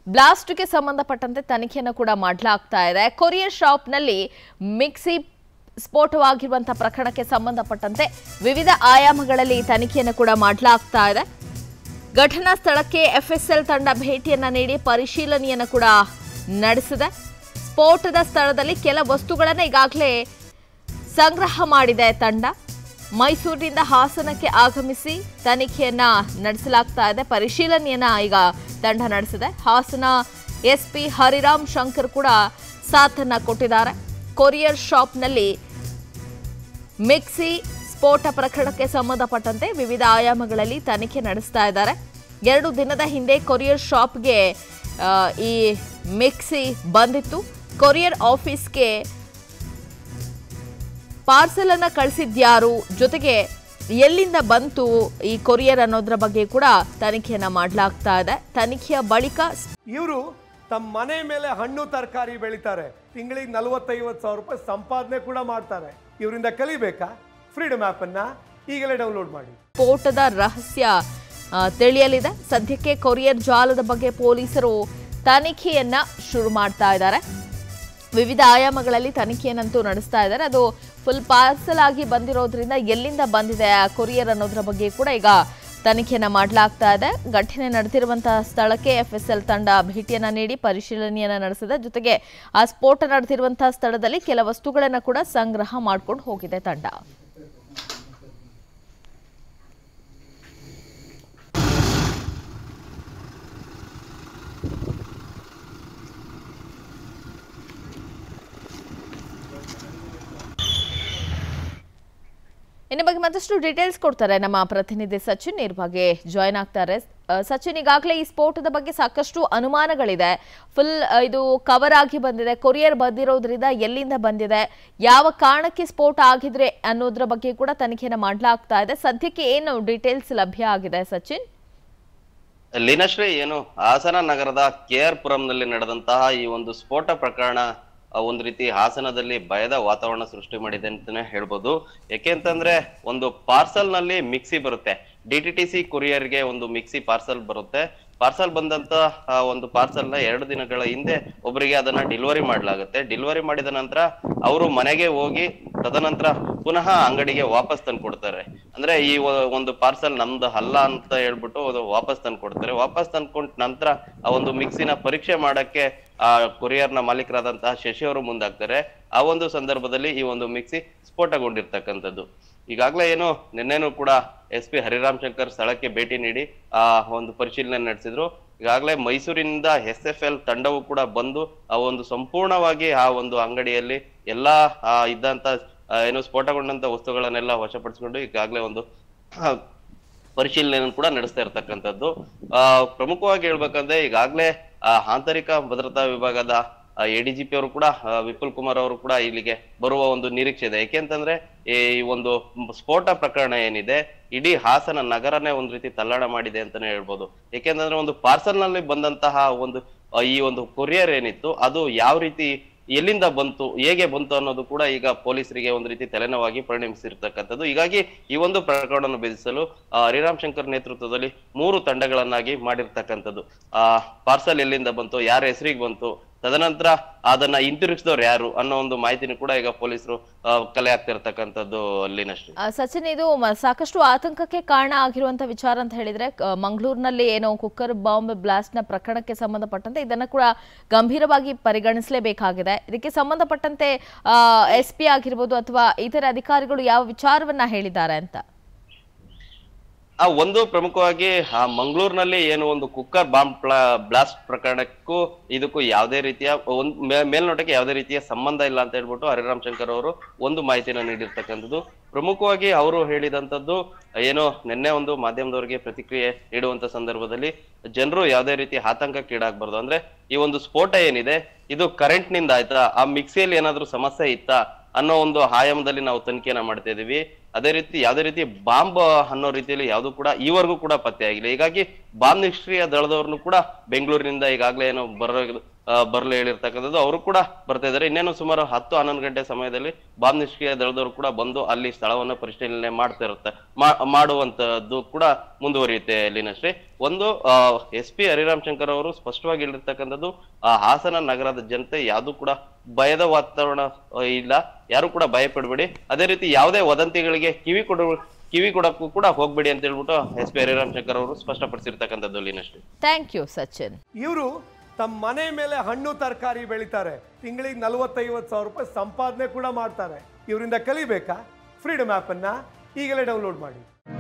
ಬ್ಲಾಸ್ಟ್ಗೆ ಸಂಬಂಧಪಟ್ಟಂತೆ ತನಿಖೆಯನ್ನು ಕೂಡ ಮಾಡಲಾಗ್ತಾ ಇದೆ ಕೊರಿಯರ್ ಶಾಪ್ನಲ್ಲಿ ಮಿಕ್ಸಿ ಸ್ಫೋಟವಾಗಿರುವಂತಹ ಪ್ರಕರಣಕ್ಕೆ ಸಂಬಂಧಪಟ್ಟಂತೆ ವಿವಿಧ ಆಯಾಮಗಳಲ್ಲಿ ತನಿಖೆಯನ್ನು ಕೂಡ ಮಾಡಲಾಗ್ತಾ ಇದೆ ಘಟನಾ ಸ್ಥಳಕ್ಕೆ ಎಫ್ಎಸ್ಎಲ್ ತಂಡ ಭೇಟಿಯನ್ನ ನೀಡಿ ಪರಿಶೀಲನೆಯನ್ನು ಕೂಡ ನಡೆಸಿದೆ ಸ್ಫೋಟದ ಸ್ಥಳದಲ್ಲಿ ಕೆಲ ವಸ್ತುಗಳನ್ನು ಈಗಾಗಲೇ ಸಂಗ್ರಹ ಮಾಡಿದೆ ತಂಡ ಮೈಸೂರಿನಿಂದ ಹಾಸನಕ್ಕೆ ಆಗಮಿಸಿ ತನಿಖೆಯನ್ನ ನಡೆಸಲಾಗ್ತಾ ಇದೆ ಪರಿಶೀಲನೆಯನ್ನ ಈಗ ತಂಡ ನಡೆಸಿದೆ ಹಾಸನ ಎಸ್ಪಿ ಹರಿರಾಮ್ ಶಂಕರ್ ಕೂಡ ಸಾಥನ್ನ ಕೊಟ್ಟಿದ್ದಾರೆ ಕೊರಿಯರ್ ಶಾಪ್ನಲ್ಲಿ ಮಿಕ್ಸಿ ಸ್ಫೋಟ ಪ್ರಕರಣಕ್ಕೆ ಸಂಬಂಧಪಟ್ಟಂತೆ ವಿವಿಧ ಆಯಾಮಗಳಲ್ಲಿ ತನಿಖೆ ನಡೆಸ್ತಾ ಇದ್ದಾರೆ ಎರಡು ದಿನದ ಹಿಂದೆ ಕೊರಿಯರ್ ಶಾಪ್ಗೆ ಆ, ಈ ಮಿಕ್ಸಿ ಬಂದಿತ್ತು ಕೊರಿಯರ್ ಆಫೀಸ್ಗೆ ಪಾರ್ಸಲ್ ಅನ್ನ ಕಳಿಸಿದ್ಯಾರು ಜೊತೆಗೆ ಎಲ್ಲಿಂದ ಬಂತು ಈ ಕೊರಿಯರ್ ಅನ್ನೋದ್ರ ಬಗ್ಗೆ ಕೂಡ ತನಿಖೆಯನ್ನ ಮಾಡಲಾಗ್ತಾ ಇದೆ ತನಿಖೆಯ ಬಳಿಕ ಇವರು ತಮ್ಮ ಮನೆ ಮೇಲೆ ಹಣ್ಣು ತರಕಾರಿ ಬೆಳಿತಾರೆ ತಿಂಗಳಿಗೆ ನಲವತ್ತೈವತ್ತು ಸಾವಿರ ರೂಪಾಯಿ ಸಂಪಾದನೆ ಕೂಡ ಮಾಡ್ತಾರೆ ಇವರಿಂದ ಕಲಿಬೇಕಾ ಫ್ರೀಡಮ್ ಆ್ಯಪನ್ನು ಈಗಲೇ ಡೌನ್ಲೋಡ್ ಮಾಡಿ ಸ್ಫೋಟದ ರಹಸ್ಯ ಆ, ತಿಳಿಯಲಿದೆ ಸದ್ಯಕ್ಕೆ ಕೊರಿಯರ್ ಜಾಲದ ಬಗ್ಗೆ ಪೊಲೀಸರು ತನಿಖೆಯನ್ನ ಶುರು ಮಾಡ್ತಾ ಇದ್ದಾರೆ ವಿವಿಧ ಆಯಾಮಗಳಲ್ಲಿ ತನಿಖೆಯನ್ನಂತೂ ನಡೆಸ್ತಾ ಇದ್ದಾರೆ ಅದು ಫುಲ್ ಪಾರ್ಸಲ್ ಆಗಿ ಬಂದಿರೋದ್ರಿಂದ ಎಲ್ಲಿಂದ ಬಂದಿದೆ ಆ ಕೊರಿಯರ್ ಅನ್ನೋದ್ರ ಬಗ್ಗೆ ಕೂಡ ಈಗ ತನಿಖೆಯನ್ನ ಮಾಡಲಾಗ್ತಾ ಇದೆ ಘಟನೆ ನಡೆದಿರುವಂತಹ ಸ್ಥಳಕ್ಕೆ ಎಫ್ಎಸ್ಎಲ್ ತಂಡ ಭೇಟಿಯನ್ನ ನೀಡಿ ಪರಿಶೀಲನೆಯನ್ನ ನಡೆಸಿದೆ ಜೊತೆಗೆ ಆ ಸ್ಫೋಟ ನಡೆದಿರುವಂತಹ ಸ್ಥಳದಲ್ಲಿ ಕೆಲ ವಸ್ತುಗಳನ್ನ ಕೂಡ ಸಂಗ್ರಹ ಮಾಡ್ಕೊಂಡು ಹೋಗಿದೆ ತಂಡ ಇನ್ನು ಬಗ್ಗೆ ಮತ್ತಷ್ಟು ಡೀಟೇಲ್ಸ್ ಕೊಡ್ತಾರೆ ನಮ್ಮ ಪ್ರತಿನಿಧಿ ಸಚಿನ್ ನೇರವಾಗಿ ಜಾಯ್ನ್ ಆಗ್ತಾರೆ ಆ, ಸಚಿನ್ ಈಗಾಗಲೇ ಈ ಸ್ಫೋಟದ ಬಗ್ಗೆ ಸಾಕಷ್ಟು ಅನುಮಾನಗಳಿದೆ ಫುಲ್ ಇದು ಕವರ್ ಆಗಿ ಬಂದಿದೆ ಕೊರಿಯರ್ ಬಂದಿರೋದ್ರಿಂದ ಎಲ್ಲಿಂದ ಬಂದಿದೆ ಯಾವ ಕಾರಣಕ್ಕೆ ಸ್ಫೋಟ ಆಗಿದ್ರೆ ಅನ್ನೋದ್ರ ಬಗ್ಗೆ ಕೂಡ ತನಿಖೆನ ಮಾಡಲಾಗ್ತಾ ಇದೆ ಸದ್ಯಕ್ಕೆ ಏನು ಡೀಟೇಲ್ಸ್ ಲಭ್ಯ ಆಗಿದೆ ಸಚಿನ್ ಲೀನಶ್ರೀ ಏನು ಹಾಸನ ನಗರದ ಕೆ ಆರ್ ಪುರಂನಲ್ಲಿ ನಡೆದಂತಹ ಈ ಒಂದು ಸ್ಫೋಟ ಪ್ರಕರಣ ಆ, ಒಂದು ರೀತಿ ಹಾಸನದಲ್ಲಿ ಭಯದ ವಾತಾವರಣ ಸೃಷ್ಟಿ ಮಾಡಿದೆ ಅಂತಾನೆ ಹೇಳ್ಬೋದು ಯಾಕೆ ಅಂತಂದ್ರೆ ಒಂದು ಪಾರ್ಸಲ್ ನಲ್ಲಿ ಮಿಕ್ಸಿ ಬರುತ್ತೆ ಡಿ ಟಿ ಟಿ ಸಿ ಕೊರಿಯರ್ಗೆ ಒಂದು ಮಿಕ್ಸಿ ಪಾರ್ಸಲ್ ಬರುತ್ತೆ ಪಾರ್ಸಲ್ ಬಂದಂತ ಆ ಒಂದು ಪಾರ್ಸಲ್ ನ ಎರಡು ದಿನಗಳ ಹಿಂದೆ ಒಬ್ಬರಿಗೆ ಅದನ್ನ ಡೆಲಿವರಿ ಮಾಡಲಾಗುತ್ತೆ ಡೆಲಿವರಿ ಮಾಡಿದ ನಂತರ ಅವರು ಮನೆಗೆ ಹೋಗಿ ತದನಂತರ ಪುನಃ ಅಂಗಡಿಗೆ ವಾಪಸ್ ತಂದು ಕೊಡ್ತಾರೆ ಅಂದ್ರೆ ಈ ಒ- ಒಂದು ಪಾರ್ಸಲ್ ನಮ್ದು ಅಲ್ಲ ಅಂತ ಹೇಳ್ಬಿಟ್ಟು ಅದು ವಾಪಸ್ ತಂದು ಕೊಡ್ತಾರೆ ವಾಪಸ್ ತಂದ್ಕೊಂಡ ನಂತರ ಆ ಒಂದು ಮಿಕ್ಸಿನ ಪರೀಕ್ಷೆ ಮಾಡಕ್ಕೆ ಆ ಕೊರಿಯರ್ ನ ಮಾಲೀಕರಾದಂತಹ ಶಶಿ ಅವರು ಮುಂದಾಗ್ತಾರೆ ಆ ಒಂದು ಸಂದರ್ಭದಲ್ಲಿ ಈ ಒಂದು ಮಿಕ್ಸಿ ಸ್ಫೋಟಗೊಂಡಿರ್ತಕ್ಕಂಥದ್ದು ಈಗಾಗಲೇ ಏನು ನಿನ್ನೆನೂ ಕೂಡ ಎಸ್ ಪಿ ಹರಿರಾಮ್ ಶಂಕರ್ ಸ್ಥಳಕ್ಕೆ ಭೇಟಿ ನೀಡಿ ಆ ಒಂದು ಪರಿಶೀಲನೆ ನಡೆಸಿದ್ರು ಈಗಾಗಲೇ ಮೈಸೂರಿನಿಂದ ಎಸ್ ಎಫ್ ಎಲ್ ತಂಡವು ಕೂಡ ಬಂದು ಆ ಒಂದು ಸಂಪೂರ್ಣವಾಗಿ ಆ ಒಂದು ಅಂಗಡಿಯಲ್ಲಿ ಎಲ್ಲಾ ಆ ಇದ್ದಂತ ಆ, ಏನು ಸ್ಫೋಟಗೊಂಡಂತ ವಸ್ತುಗಳನ್ನೆಲ್ಲ ವಶಪಡಿಸಿಕೊಂಡು ಈಗಾಗಲೇ ಒಂದು ಆ, ಪರಿಶೀಲನೆಯನ್ನು ಕೂಡ ನಡೆಸ್ತಾ ಇರ್ತಕ್ಕಂಥದ್ದು ಆ ಪ್ರಮುಖವಾಗಿ ಹೇಳ್ಬೇಕಂದ್ರೆ ಈಗಾಗಲೇ ಆ ಆಂತರಿಕ ಭದ್ರತಾ ವಿಭಾಗದ ಎಡಿಜಿಪಿ ಅವರು ಕೂಡ ಆ, ವಿಪುಲ್ ಕುಮಾರ್ ಅವರು ಕೂಡ ಇಲ್ಲಿಗೆ ಬರುವ ಒಂದು ನಿರೀಕ್ಷೆ ಇದೆ ಯಾಕೆಂತಂದ್ರೆ ಈ ಒಂದು ಸ್ಫೋಟ ಪ್ರಕರಣ ಏನಿದೆ ಇಡೀ ಹಾಸನ ನಗರನೇ ಒಂದ್ ರೀತಿ ತಲ್ಲಣ ಮಾಡಿದೆ ಅಂತಾನೆ ಹೇಳ್ಬೋದು ಯಾಕೆಂತಂದ್ರೆ ಒಂದು ಪಾರ್ಸಲ್ ನಲ್ಲಿ ಬಂದಂತಹ ಒಂದು ಆ, ಈ ಒಂದು ಕೊರಿಯರ್ ಏನಿತ್ತು ಅದು ಯಾವ ರೀತಿ ಎಲ್ಲಿಂದ ಬಂತು ಹೇಗೆ ಬಂತು ಅನ್ನೋದು ಕೂಡ ಈಗ ಪೊಲೀಸರಿಗೆ ಒಂದು ರೀತಿ ತಲೆನೋವಾಗಿ ಪರಿಣಮಿಸಿರ್ತಕ್ಕಂಥದ್ದು ಹೀಗಾಗಿ ಈ ಒಂದು ಪ್ರಕರಣವನ್ನು ಭೇದಿಸಲು ಆ, ಹರಿರಾಮ್ ಶಂಕರ್ ನೇತೃತ್ವದಲ್ಲಿ ಮೂರು ತಂಡಗಳನ್ನಾಗಿ ಮಾಡಿರ್ತಕ್ಕಂಥದ್ದು ಆ ಪಾರ್ಸಲ್ ಎಲ್ಲಿಂದ ಬಂತು ಯಾರ ಹೆಸರಿಗೆ ಬಂತು ತದನಂತರ ಅದನ್ನ ಹಿಂತಿರುಗಿಸಿದವ್ರು ಯಾರು ಅನ್ನೋ ಒಂದು ಮಾಹಿತಿನೂ ಕೂಡ ಈಗ ಪೊಲೀಸರು ಆ, ಕಲೆ ಆಗ್ತಿರ್ತಕ್ಕಂಥದ್ದು ಅಲ್ಲಿನಷ್ಟೇ ಆ, ಸಚಿನ್ ಇದು ಮ- ಸಾಕಷ್ಟು ಆತಂಕಕ್ಕೆ ಕಾರಣ ಆಗಿರುವಂತ ವಿಚಾರ ಅಂತ ಹೇಳಿದ್ರೆ ಕ- ಮಂಗಳೂರಿನಲ್ಲಿ ಏನೋ ಕುಕ್ಕರ್ ಬಾಂಬ್ ಬ್ಲಾಸ್ಟ್ ನ ಪ್ರಕರಣಕ್ಕೆ ಸಂಬಂಧಪಟ್ಟಂತೆ ಇದನ್ನ ಕೂಡ ಗಂಭೀರವಾಗಿ ಪರಿಗಣಿಸಲೇಬೇಕಾಗಿದೆ ಇದಕ್ಕೆ ಸಂಬಂಧಪಟ್ಟಂತೆ ಎಸ್ ಪಿ ಆಗಿರ್ಬೋದು ಅಥವಾ ಇತರ ಅಧಿಕಾರಿಗಳು ಯಾವ ವಿಚಾರವನ್ನ ಹೇಳಿದ್ದಾರೆ ಅಂತ ಆ ಒಂದು ಪ್ರಮುಖವಾಗಿ ಆ ಮಂಗಳೂರಿನಲ್ಲಿ ಏನು ಒಂದು ಕುಕ್ಕರ್ ಬಾಂಬ್ ಬ್ಲಾಸ್ಟ್ ಪ್ರಕರಣಕ್ಕೂ ಇದಕ್ಕೂ ಯಾವುದೇ ರೀತಿಯ ಒಂದ್ ಮೇ- ಮೇಲ್ನೋಟಕ್ಕೆ ಯಾವುದೇ ರೀತಿಯ ಸಂಬಂಧ ಇಲ್ಲ ಅಂತ ಹೇಳ್ಬಿಟ್ಟು ಹರಿರಾಮ್ ಶಂಕರ್ ಅವರು ಒಂದು ಮಾಹಿತಿನ ನೀಡಿರ್ತಕ್ಕಂಥದ್ದು ಪ್ರಮುಖವಾಗಿ ಅವರು ಹೇಳಿದಂತದ್ದು ಏನು ನಿನ್ನೆ ಒಂದು ಮಾಧ್ಯಮದವರಿಗೆ ಪ್ರತಿಕ್ರಿಯೆ ನೀಡುವಂತ ಸಂದರ್ಭದಲ್ಲಿ ಜನರು ಯಾವುದೇ ರೀತಿ ಆತಂಕಕ್ಕೀಡಾಗಬಾರ್ದು ಅಂದ್ರೆ ಈ ಒಂದು ಸ್ಫೋಟ ಏನಿದೆ ಇದು ಕರೆಂಟ್ ನಿಂದ ಆಯ್ತಾ ಆ ಮಿಕ್ಸಿಯಲ್ಲಿ ಏನಾದ್ರೂ ಸಮಸ್ಯೆ ಇತ್ತಾ ಅನ್ನೋ ಒಂದು ಆಯಾಮದಲ್ಲಿ ನಾವು ತನಿಖೆನ ಮಾಡ್ತಾ ಇದೀವಿ ಅದೇ ರೀತಿ ಯಾವುದೇ ರೀತಿ ಬಾಂಬ್ ಅನ್ನೋ ರೀತಿಯಲ್ಲಿ ಯಾವುದು ಕೂಡ ಈವರೆಗೂ ಕೂಡ ಪತ್ತೆ ಆಗಿಲ್ಲ ಹೀಗಾಗಿ ಬಾಂಬ್ ನಿಷ್ಕ್ರಿಯ ದಳದವ್ರನ್ನು ಕೂಡ ಬೆಂಗಳೂರಿನಿಂದ ಈಗಾಗಲೇ ಏನೋ ಬರ ಆ, ಬರಲು ಹೇಳಿರ್ತಕ್ಕಂಥದ್ದು ಅವರು ಕೂಡ ಬರ್ತಾ ಇದ್ದಾರೆ ಇನ್ನೇನು ಸುಮಾರು ಹತ್ತು ಹನ್ನೊಂದು ಗಂಟೆ ಸಮಯದಲ್ಲಿ ಬಾಂಬ್ ನಿಷ್ಕ್ರಿಯ ದಳದವರು ಕೂಡ ಬಂದು ಅಲ್ಲಿ ಸ್ಥಳವನ್ನು ಪರಿಶೀಲನೆ ಮಾಡ್ತಾ ಇರುತ್ತೆ ಮಾ- ಮಾಡುವಂತದ್ದು ಕೂಡ ಮುಂದುವರಿಯುತ್ತೆ ಲೀನಶ್ರೀ ಒಂದು ಎಸ್ ಪಿ ಹರಿರಾಮ್ ಶಂಕರ್ ಅವರು ಸ್ಪಷ್ಟವಾಗಿ ಹೇಳಿರ್ತಕ್ಕಂಥದ್ದು ಆ ಹಾಸನ ನಗರದ ಜನತೆ ಯಾವುದು ಕೂಡ ಭಯದ ವಾತಾವರಣ ಆ, ಇಲ್ಲ ಯಾರು ಕೂಡ ಭಯ ಪಡಬೇಡಿ ಅದೇ ರೀತಿ ಯಾವುದೇ ವದಂತಿಗಳಿಗೆ ಕಿವಿ ಕೊಡ ಕಿವಿ ಕೊಡಕ್ಕೂ ಕೂಡ ಹೋಗ್ಬೇಡಿ ಅಂತ ಹೇಳ್ಬಿಟ್ಟು ಎಸ್ ಪಿ ಹರಿರಾಮ್ ಶಂಕರ್ ಅವರು ಸ್ಪಷ್ಟಪಡಿಸಿರ್ತಕ್ಕಂಥದ್ದು ಲೀನಶ್ರೀ ಥ್ಯಾಂಕ್ ಯು ಸಚಿನ್ ಇವರು ತಮ್ಮ ಮನೆ ಮೇಲೆ ಹಣ್ಣು ತರಕಾರಿ ಬೆಳಿತಾರೆ ತಿಂಗಳಿಗೆ ನಲವತ್ತೈವತ್ತು ಸಾವಿರ ರೂಪಾಯಿ ಸಂಪಾದನೆ ಕೂಡ ಮಾಡ್ತಾರೆ ಇವರಿಂದ ಕಲಿಬೇಕಾ ಫ್ರೀಡಮ್ ಆ್ಯಪನ್ನು ಈಗಲೇ ಡೌನ್ಲೋಡ್ ಮಾಡಿ